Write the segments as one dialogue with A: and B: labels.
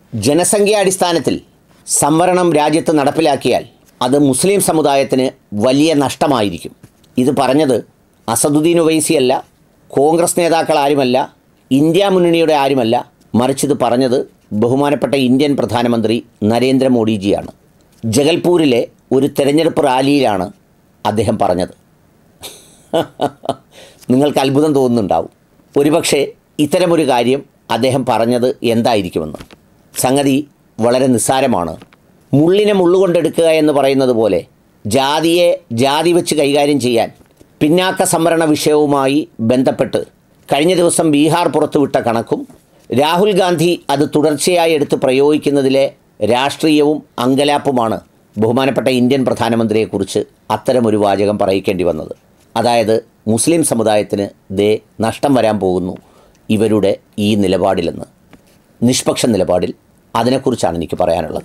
A: ജനസംഖ്യാടിസ്ഥാനത്തിൽ സംവരണം രാജ്യത്ത് നടപ്പിലാക്കിയാൽ അത് മുസ്ലിം സമുദായത്തിന് വലിയ നഷ്ടമായിരിക്കും ഇത് പറഞ്ഞത് അസദുദ്ദീൻ ഒവൈസിയല്ല കോൺഗ്രസ് നേതാക്കൾ ആരുമല്ല ഇന്ത്യ മുന്നണിയുടെ ആരുമല്ല മറിച്ച് ഇത് പറഞ്ഞത് ബഹുമാനപ്പെട്ട ഇന്ത്യൻ പ്രധാനമന്ത്രി നരേന്ദ്രമോദിജിയാണ് ജഗൽപൂരിലെ ഒരു തെരഞ്ഞെടുപ്പ് റാലിയിലാണ് അദ്ദേഹം പറഞ്ഞത് നിങ്ങൾക്ക് അത്ഭുതം തോന്നുന്നുണ്ടാവും ഒരുപക്ഷെ ഇത്തരമൊരു കാര്യം അദ്ദേഹം പറഞ്ഞത് എന്തായിരിക്കുമെന്ന് സംഗതി വളരെ നിസ്സാരമാണ് മുള്ളിനെ മുള്ളുകൊണ്ടെടുക്കുക എന്ന് പറയുന്നത് പോലെ ജാതിയെ ജാതി വെച്ച് കൈകാര്യം ചെയ്യാൻ പിന്നാക്ക സംവരണ വിഷയവുമായി ബന്ധപ്പെട്ട് കഴിഞ്ഞ ദിവസം ബീഹാർ പുറത്തുവിട്ട കണക്കും രാഹുൽ ഗാന്ധി അത് തുടർച്ചയായി എടുത്ത് പ്രയോഗിക്കുന്നതിലെ രാഷ്ട്രീയവും അങ്കലാപ്പുമാണ് ബഹുമാനപ്പെട്ട ഇന്ത്യൻ പ്രധാനമന്ത്രിയെക്കുറിച്ച് അത്തരമൊരു വാചകം പറയിക്കേണ്ടി വന്നത് അതായത് മുസ്ലിം സമുദായത്തിന് ദേ നഷ്ടം വരാൻ പോകുന്നു ഇവരുടെ ഈ നിലപാടിലെന്ന് നിഷ്പക്ഷ നിലപാടിൽ അതിനെക്കുറിച്ചാണ് എനിക്ക് പറയാനുള്ളത്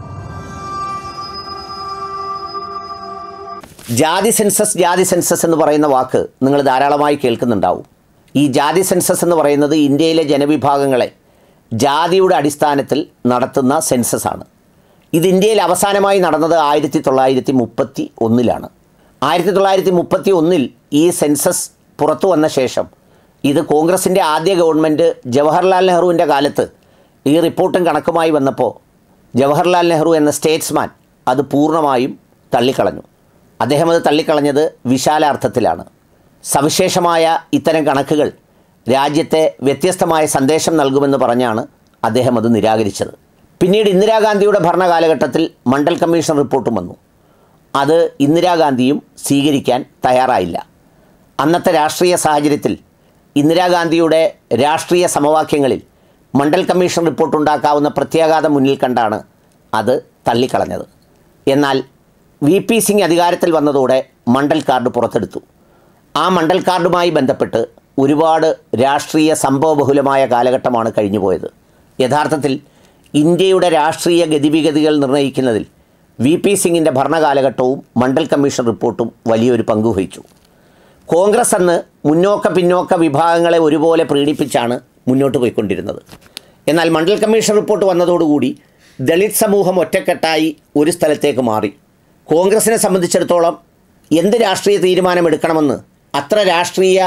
A: ജാതി സെൻസസ് ജാതി സെൻസസ് എന്ന് പറയുന്ന വാക്ക് നിങ്ങൾ ധാരാളമായി കേൾക്കുന്നുണ്ടാവും ഈ ജാതി സെൻസസ് എന്ന് പറയുന്നത് ഇന്ത്യയിലെ ജനവിഭാഗങ്ങളെ ജാതിയുടെ അടിസ്ഥാനത്തിൽ നടത്തുന്ന സെൻസസ് ആണ് ഇത് ഇന്ത്യയിൽ അവസാനമായി നടന്നത് ആയിരത്തി തൊള്ളായിരത്തി മുപ്പത്തി ഒന്നിലാണ് ആയിരത്തി തൊള്ളായിരത്തി മുപ്പത്തി ഒന്നിൽ ഈ സെൻസസ് പുറത്തു വന്ന ശേഷം ഇത് കോൺഗ്രസിൻ്റെ ആദ്യ ഗവൺമെൻറ് ജവഹർലാൽ നെഹ്റുവിൻ്റെ കാലത്ത് ഈ റിപ്പോർട്ടും കണക്കുമായി വന്നപ്പോൾ ജവഹർലാൽ നെഹ്റു എന്ന സ്റ്റേറ്റ്സ്മാൻ അത് പൂർണ്ണമായും തള്ളിക്കളഞ്ഞു അദ്ദേഹം അത് തള്ളിക്കളഞ്ഞത് വിശാലാർത്ഥത്തിലാണ് സവിശേഷമായ ഇത്തരം കണക്കുകൾ രാജ്യത്തെ വ്യത്യസ്തമായ സന്ദേശം നൽകുമെന്ന് പറഞ്ഞാണ് അദ്ദേഹം അത് നിരാകരിച്ചത് പിന്നീട് ഇന്ദിരാഗാന്ധിയുടെ ഭരണകാലഘട്ടത്തിൽ മണ്ഡൽ കമ്മീഷൻ റിപ്പോർട്ടും വന്നു അത് ഇന്ദിരാഗാന്ധിയും സ്വീകരിക്കാൻ തയ്യാറായില്ല അന്നത്തെ രാഷ്ട്രീയ സാഹചര്യത്തിൽ ഇന്ദിരാഗാന്ധിയുടെ രാഷ്ട്രീയ സമവാക്യങ്ങളിൽ മണ്ഡൽ കമ്മീഷൻ റിപ്പോർട്ട് ഉണ്ടാക്കാവുന്ന പ്രത്യാഘാതം മുന്നിൽ കണ്ടാണ് അത് തള്ളിക്കളഞ്ഞത് എന്നാൽ വി പി സിംഗ് അധികാരത്തിൽ വന്നതോടെ മണ്ഡൽ കാർഡ് പുറത്തെടുത്തു ആ മണ്ഡൽ കാർഡുമായി ബന്ധപ്പെട്ട് ഒരുപാട് രാഷ്ട്രീയ സംഭവബഹുലമായ കാലഘട്ടമാണ് കഴിഞ്ഞുപോയത് യഥാർത്ഥത്തിൽ ഇന്ത്യയുടെ രാഷ്ട്രീയ ഗതിവിഗതികൾ നിർണ്ണയിക്കുന്നതിൽ വി പി സിംഗിൻ്റെ ഭരണകാലഘട്ടവും മണ്ഡൽ കമ്മീഷൻ റിപ്പോർട്ടും വലിയൊരു പങ്ക് വഹിച്ചു കോൺഗ്രസ് അന്ന് മുന്നോക്ക പിന്നോക്ക വിഭാഗങ്ങളെ ഒരുപോലെ പ്രീണിപ്പിച്ചാണ് മുന്നോട്ട് പോയിക്കൊണ്ടിരുന്നത് എന്നാൽ മണ്ഡൽ കമ്മീഷൻ റിപ്പോർട്ട് വന്നതോടുകൂടി ദളിത് സമൂഹം ഒറ്റക്കെട്ടായി ഒരു സ്ഥലത്തേക്ക് മാറി കോൺഗ്രസിനെ സംബന്ധിച്ചിടത്തോളം എന്ത് രാഷ്ട്രീയ തീരുമാനമെടുക്കണമെന്ന് അത്ര രാഷ്ട്രീയ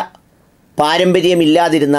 A: പാരമ്പര്യമില്ലാതിരുന്ന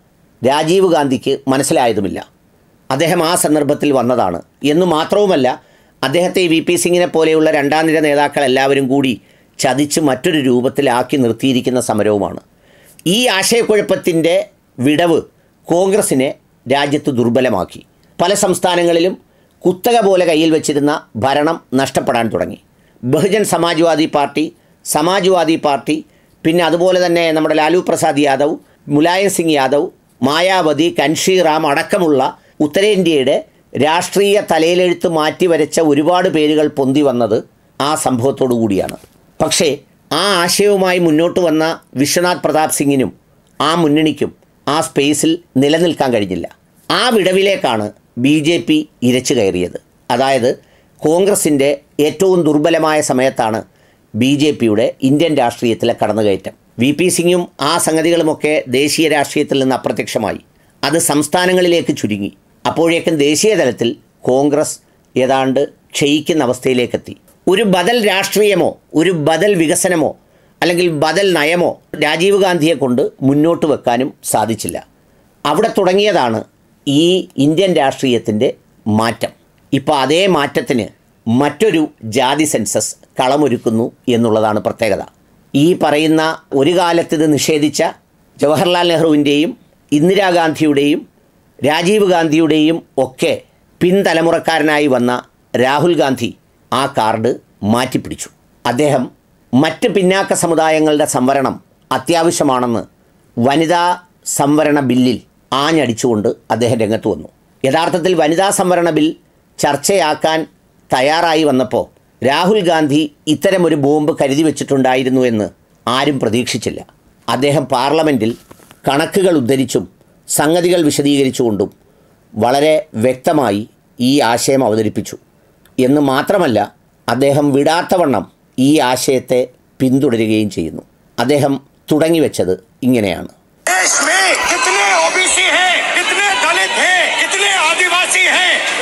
A: രാജീവ് ഗാന്ധിക്ക് മനസ്സിലായതുമില്ല അദ്ദേഹം ആ സന്ദർഭത്തിൽ വന്നതാണ് എന്നു മാത്രവുമല്ല അദ്ദേഹത്തെ വി പി സിംഗിനെ പോലെയുള്ള രണ്ടാം നിര നേതാക്കൾ എല്ലാവരും കൂടി ചതിച്ച് മറ്റൊരു രൂപത്തിലാക്കി നിർത്തിയിരിക്കുന്ന സമരവുമാണ് ഈ ആശയക്കുഴപ്പത്തിൻ്റെ വിടവ് കോൺഗ്രസിനെ രാജ്യത്ത് ദുർബലമാക്കി പല സംസ്ഥാനങ്ങളിലും കുത്തക പോലെ കയ്യിൽ വെച്ചിരുന്ന ഭരണം നഷ്ടപ്പെടാൻ തുടങ്ങി ബഹുജൻ സമാജ്വാദി പാർട്ടി സമാജ്വാദി പാർട്ടി പിന്നെ അതുപോലെ തന്നെ നമ്മുടെ ലാലു പ്രസാദ് യാദവ് മുലായം സിംഗ് യാദവ് മായാവതി കൻഷി റാം അടക്കമുള്ള ഉത്തരേന്ത്യയുടെ രാഷ്ട്രീയ തലയിലെഴുത്ത് മാറ്റി വരച്ച ഒരുപാട് പേരുകൾ പൊന്തി വന്നത് ആ സംഭവത്തോടു കൂടിയാണ് പക്ഷേ ആ ആശയവുമായി മുന്നോട്ട് വന്ന വിശ്വനാഥ് പ്രതാപ് സിംഗിനും ആ മുന്നണിക്കും ആ സ്പേസിൽ നിലനിൽക്കാൻ കഴിഞ്ഞില്ല ആ വിടവിലേക്കാണ് ബി ജെ പി ഇരച്ചു കയറിയത് അതായത് കോൺഗ്രസിൻ്റെ ഏറ്റവും ദുർബലമായ സമയത്താണ് ബി ജെ പിയുടെ ഇന്ത്യൻ രാഷ്ട്രീയത്തിലെ കടന്നുകയറ്റം വി പി സിംഗും ആ സംഗതികളുമൊക്കെ ദേശീയ രാഷ്ട്രീയത്തിൽ നിന്ന് അപ്രത്യക്ഷമായി അത് സംസ്ഥാനങ്ങളിലേക്ക് ചുരുങ്ങി അപ്പോഴേക്കും ദേശീയ തലത്തിൽ കോൺഗ്രസ് ഏതാണ്ട് ക്ഷയിക്കുന്ന അവസ്ഥയിലേക്കെത്തി ഒരു ബദൽ രാഷ്ട്രീയമോ ഒരു ബദൽ വികസനമോ അല്ലെങ്കിൽ ബദൽ നയമോ രാജീവ് ഗാന്ധിയെ കൊണ്ട് മുന്നോട്ട് വെക്കാനും സാധിച്ചില്ല അവിടെ തുടങ്ങിയതാണ് ഈ ഇന്ത്യൻ രാഷ്ട്രീയത്തിൻ്റെ മാറ്റം ഇപ്പോൾ അതേ മാറ്റത്തിന് മറ്റൊരു ജാതി സെൻസസ് കളമൊരുക്കുന്നു എന്നുള്ളതാണ് പ്രത്യേകത ഈ പറയുന്ന ഒരു കാലത്ത് ഇത് നിഷേധിച്ച ജവഹർലാൽ നെഹ്റുവിൻ്റെയും ഇന്ദിരാഗാന്ധിയുടെയും രാജീവ് ഗാന്ധിയുടെയും ഒക്കെ പിൻതലമുറക്കാരനായി വന്ന രാഹുൽ ഗാന്ധി ആ കാർഡ് മാറ്റിപ്പിടിച്ചു അദ്ദേഹം മറ്റ് പിന്നാക്ക സമുദായങ്ങളുടെ സംവരണം അത്യാവശ്യമാണെന്ന് വനിതാ സംവരണ ബില്ലിൽ ആഞ്ഞടിച്ചുകൊണ്ട് അദ്ദേഹം രംഗത്ത് വന്നു യഥാർത്ഥത്തിൽ വനിതാ സംവരണ ബിൽ ചർച്ചയാക്കാൻ തയ്യാറായി വന്നപ്പോൾ രാഹുൽ ഗാന്ധി ഇത്തരമൊരു ബോംബ് കരുതി വെച്ചിട്ടുണ്ടായിരുന്നു എന്ന് ആരും പ്രതീക്ഷിച്ചില്ല അദ്ദേഹം പാർലമെൻറ്റിൽ കണക്കുകൾ ഉദ്ധരിച്ചും സംഗതികൾ വിശദീകരിച്ചുകൊണ്ടും വളരെ വ്യക്തമായി ഈ ആശയം അവതരിപ്പിച്ചു എന്ന് മാത്രമല്ല അദ്ദേഹം വിടാത്തവണ്ണം ഈ ആശയത്തെ പിന്തുടരുകയും ചെയ്യുന്നു അദ്ദേഹം തുടങ്ങിവെച്ചത് ഇങ്ങനെയാണ്
B: देश में कितने ओबीसी हैं कितने दलित हैं कितने आदिवासी हैं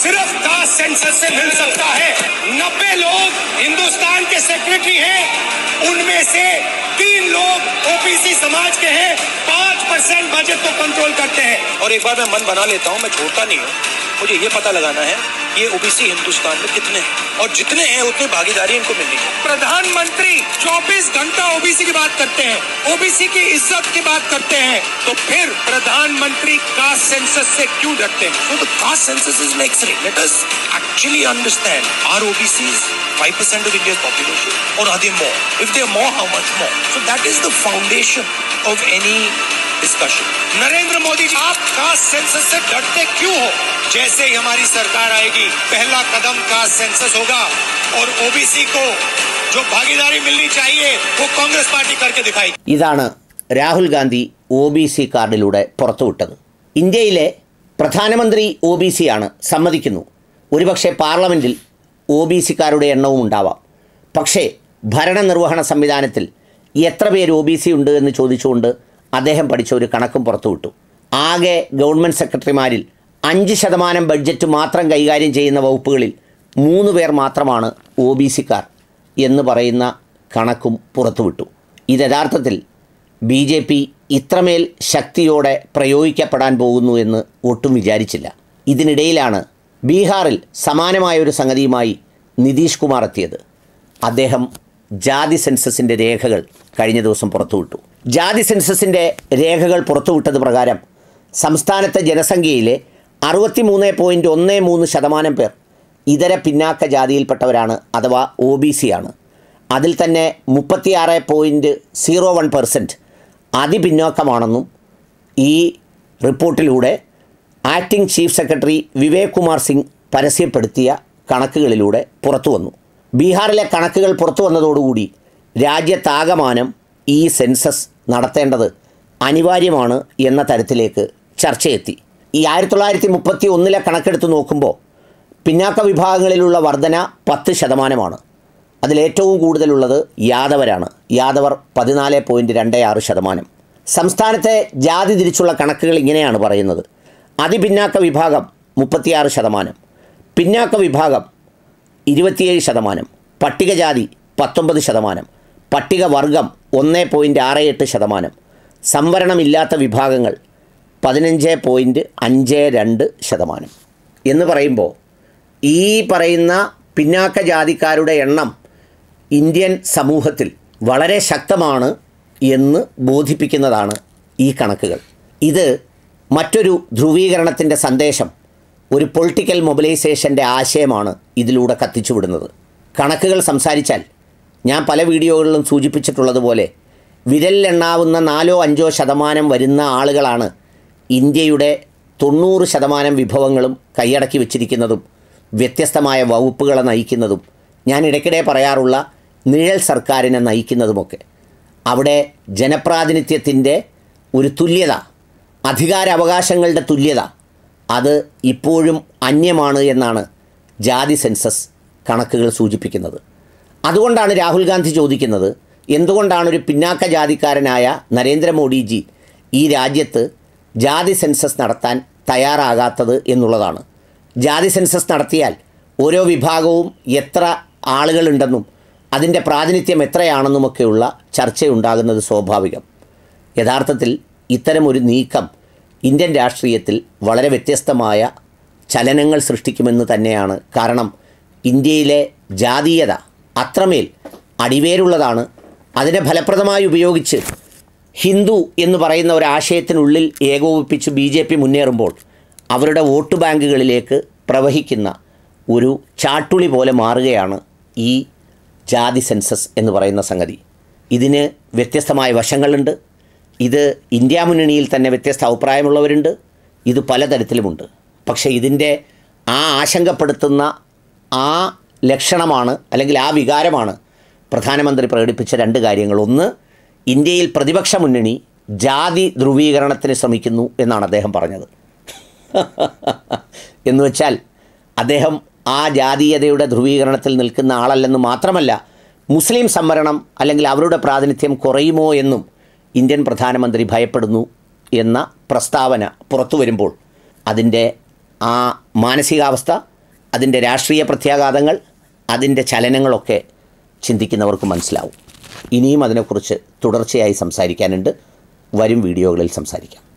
B: सिर्फ कास्ट सेंसस से मिल सकता है नब्बे लोग हिंदुस्तान के सेक्रेटरी हैं उनमें से तीन लोग ओबीसी समाज के हैं पांच परसेंट बजट को कंट्रोल करते हैं
C: और एक बार मैं मन बना लेता हूँ मैं छोड़ता नहीं हूँ मुझे ये पता लगाना है ये ओबीसी हिंदुस्तान में कितने हैं और जितने हैं उतनी भागीदारी इनको मिलनी चाहिए
B: प्रधानमंत्री 24 घंटा ओबीसी की बात करते हैं ओबीसी की इज्जत की बात करते हैं तो फिर प्रधानमंत्री कास्ट सेंसस से क्यों डरते हैं
C: So the caste census is like saying, let us actually understand are OBCs 5% of India's population or are they more? If they are more, how much more? So that is the foundation of any discussion.
B: Narendra Modi जी आप caste census से डरते क्यों हो जैसे ही हमारी सरकार आएगी पहला कदम कास्ट सेंसस होगा और ओबीसी को जो भागीदारी मिलनी चाहिए वो कांग्रेस पार्टी करके दिखाई
A: ഇതാണ് Rahul Gandhi O B C കാർഡിലൂടെ പുറത്തുവിട്ടത് ഇന്ത്യയിലെ പ്രധാനമന്ത്രി ഒ ബി സി ആണ് സമ്മതിക്കുന്നു ഒരുപക്ഷെ പാർലമെൻറ്റിൽ ഒ ബി സിക്കാരുടെ എണ്ണവും ഉണ്ടാവാം പക്ഷേ ഭരണനിർവഹണ സംവിധാനത്തിൽ എത്ര പേര് ഒ ബി സി ഉണ്ട് എന്ന് ചോദിച്ചുകൊണ്ട് അദ്ദേഹം പഠിച്ച ഒരു കണക്കും പുറത്തുവിട്ടു ആകെ ഗവൺമെൻറ് സെക്രട്ടറിമാരിൽ അഞ്ച് ശതമാനം ബഡ്ജറ്റ് മാത്രം കൈകാര്യം ചെയ്യുന്ന വകുപ്പുകളിൽ മൂന്ന് പേർ മാത്രമാണ് ഒ ബി സിക്കാർ എന്ന് പറയുന്ന കണക്കും പുറത്തുവിട്ടു ഇത് യഥാർത്ഥത്തിൽ ബി ജെ പി ഇത്രമേൽ ശക്തിയോടെ പ്രയോഗിക്കപ്പെടാൻ പോകുന്നു എന്ന് ഒട്ടും വിചാരിച്ചില്ല ഇതിനിടയിലാണ് ബീഹാറിൽ സമാനമായ ഒരു സംഗതിയുമായി നിതീഷ് കുമാർ എത്തിയത് അദ്ദേഹം ജാതി സെൻസസിൻ്റെ രേഖകൾ കഴിഞ്ഞ ദിവസം പുറത്തുവിട്ടു ജാതി സെൻസസിൻ്റെ രേഖകൾ പുറത്തുവിട്ടത് പ്രകാരം സംസ്ഥാനത്തെ ജനസംഖ്യയിലെ അറുപത്തി മൂന്ന് പോയിൻറ്റ് ഒന്ന് മൂന്ന് ശതമാനം പേർ ഇതര പിന്നാക്ക ജാതിയിൽപ്പെട്ടവരാണ് അഥവാ ഒ ബി സി ആണ് അതിൽ തന്നെ മുപ്പത്തിയാറ് പോയിൻറ്റ് സീറോ വൺ പെർസെൻറ്റ് അതിപിന്നോക്കമാണെന്നും ഈ റിപ്പോർട്ടിലൂടെ acting chief secretary Vivek Kumar Singh പരസ്യപ്പെടുത്തിയ കണക്കുകളിലൂടെ പുറത്തു വന്നു ബീഹാറിലെ കണക്കുകൾ പുറത്തു വന്നതോടുകൂടി രാജ്യത്താകമാനം ഈ സെൻസസ് നടത്തേണ്ടത് അനിവാര്യമാണ് എന്ന തരത്തിലേക്ക് ചർച്ചയെത്തി ഈ ആയിരത്തി തൊള്ളായിരത്തി മുപ്പത്തി ഒന്നിലെ കണക്കെടുത്ത് നോക്കുമ്പോൾ പിന്നാക്ക വിഭാഗങ്ങളിലുള്ള വർധന പത്ത് ശതമാനമാണ് അതിലേറ്റവും കൂടുതലുള്ളത് യാദവരാണ് യാദവർ പതിനാല് പോയിൻറ്റ് രണ്ട് ആറ് ശതമാനം സംസ്ഥാനത്തെ ജാതി തിരിച്ചുള്ള കണക്കുകൾ ഇങ്ങനെയാണ് പറയുന്നത് അതിപിന്നാക്ക വിഭാഗം മുപ്പത്തിയാറ് ശതമാനം പിന്നാക്ക വിഭാഗം ഇരുപത്തിയേഴ് ശതമാനം പട്ടികജാതി പത്തൊമ്പത് ശതമാനം പട്ടികവർഗം ഒന്ന് പോയിൻറ്റ് ആറ് എട്ട് ശതമാനം സംവരണമില്ലാത്ത വിഭാഗങ്ങൾ പതിനഞ്ച് പോയിൻറ്റ് അഞ്ച് രണ്ട് ശതമാനം എന്ന് പറയുമ്പോൾ ഈ പറയുന്ന പിന്നാക്ക ജാതിക്കാരുടെ എണ്ണം ഇന്ത്യൻ സമൂഹത്തിൽ വളരെ ശക്തമാണ് എന്ന് ബോധിപ്പിക്കുന്നതാണ് ഈ കണക്കുകൾ ഇത് മറ്റൊരു ധ്രുവീകരണത്തിൻ്റെ സന്ദേശം ഒരു പൊളിറ്റിക്കൽ മൊബിലൈസേഷൻ്റെ ആശയമാണ് ഇതിലൂടെ കത്തിച്ചുവിടുന്നത് കണക്കുകൾ സംസാരിച്ചാൽ ഞാൻ പല വീഡിയോകളിലും സൂചിപ്പിച്ചിട്ടുള്ളതുപോലെ വിരലിലെണ്ണാവുന്ന നാലോ അഞ്ചോ ശതമാനം വരുന്ന ആളുകളാണ് ഇന്ത്യയുടെ തൊണ്ണൂറ് ശതമാനം വിഭവങ്ങളും കൈയടക്കി വച്ചിരിക്കുന്നതും വ്യത്യസ്തമായ വകുപ്പുകളെ നയിക്കുന്നതും ഞാൻ ഇടയ്ക്കിടെ പറയാറുള്ള നിഴൽ സർക്കാരിനെ നയിക്കുന്നതുമൊക്കെ അവിടെ ജനപ്രാതിനിധ്യത്തിൻ്റെ ഒരു തുല്യത അധികാരാവകാശങ്ങളുടെ തുല്യത അത് ഇപ്പോഴും അന്യമാണ് എന്നാണ് ജാതി സെൻസസ് കണക്കുകൾ സൂചിപ്പിക്കുന്നത് അതുകൊണ്ടാണ് രാഹുൽ ഗാന്ധി ചോദിക്കുന്നത് എന്തുകൊണ്ടാണ് ഒരു പിന്നാക്ക ജാതിക്കാരനായ നരേന്ദ്രമോദിജി ഈ രാജ്യത്ത് ജാതി സെൻസസ് നടത്താൻ തയ്യാറാകാത്തത് എന്നുള്ളതാണ് ജാതി സെൻസസ് നടത്തിയാൽ ഓരോ വിഭാഗവും എത്ര ആളുകളുണ്ടെന്നും അതിൻ്റെ പ്രാതിനിധ്യം എത്രയാണെന്നുമൊക്കെയുള്ള ചർച്ചയുണ്ടാകുന്നത് സ്വാഭാവികം യഥാർത്ഥത്തിൽ ഇത്തരമൊരു നീക്കം ഇന്ത്യൻ രാഷ്ട്രീയത്തിൽ വളരെ വ്യത്യസ്തമായ ചലനങ്ങൾ സൃഷ്ടിക്കുമെന്ന് തന്നെയാണ് കാരണം ഇന്ത്യയിലെ ജാതീയത അത്രമേൽ അടിവേരുള്ളതാണ് അതിനെ ഫലപ്രദമായി ഉപയോഗിച്ച് ഹിന്ദു എന്ന് പറയുന്ന ഒരാശയത്തിനുള്ളിൽ ഏകോപിപ്പിച്ച് ബി ജെ പി മുന്നേറുമ്പോൾ അവരുടെ വോട്ട് ബാങ്കുകളിലേക്ക് പ്രവഹിക്കുന്ന ഒരു ചാട്ടുളി പോലെ മാറുകയാണ് ഈ ജാതി സെൻസസ് എന്ന് പറയുന്ന സംഗതി ഇതിന് വ്യത്യസ്തമായ വശങ്ങളുണ്ട് ഇത് ഇന്ത്യ മുന്നണിയിൽ തന്നെ വ്യത്യസ്ത അഭിപ്രായമുള്ളവരുണ്ട് ഇത് പലതരത്തിലുമുണ്ട് പക്ഷേ ഇതിൻ്റെ ആ ആശങ്കപ്പെടുത്തുന്ന ആ ലക്ഷണമാണ് അല്ലെങ്കിൽ ആ വികാരമാണ് പ്രധാനമന്ത്രി പ്രകടിപ്പിച്ച രണ്ട് കാര്യങ്ങൾ ഒന്ന് ഇന്ത്യയിൽ പ്രതിപക്ഷ മുന്നണി ജാതി ധ്രുവീകരണത്തിന് ശ്രമിക്കുന്നു എന്നാണ് അദ്ദേഹം പറഞ്ഞത് എന്ന് വെച്ചാൽ അദ്ദേഹം ആ ജാതീയതയുടെ ധ്രുവീകരണത്തിൽ നിൽക്കുന്ന ആളല്ലെന്ന് മാത്രമല്ല മുസ്ലിം സംവരണം അല്ലെങ്കിൽ അവരുടെ പ്രാതിനിധ്യം കുറയുമോ എന്നും ഇന്ത്യൻ പ്രധാനമന്ത്രി ഭയപ്പെടുന്നു എന്ന പ്രസ്താവന പുറത്തു വരുമ്പോൾ അതിൻ്റെ ആ മാനസികാവസ്ഥ അതിൻ്റെ രാഷ്ട്രീയ പ്രത്യാഘാതങ്ങൾ അതിൻ്റെ ചലനങ്ങളൊക്കെ ചിന്തിക്കുന്നവർക്ക് മനസ്സിലാവും ഇനിയും അതിനെക്കുറിച്ച് തുടർച്ചയായി സംസാരിക്കാനുണ്ട് വരും വീഡിയോകളിൽ സംസാരിക്കാം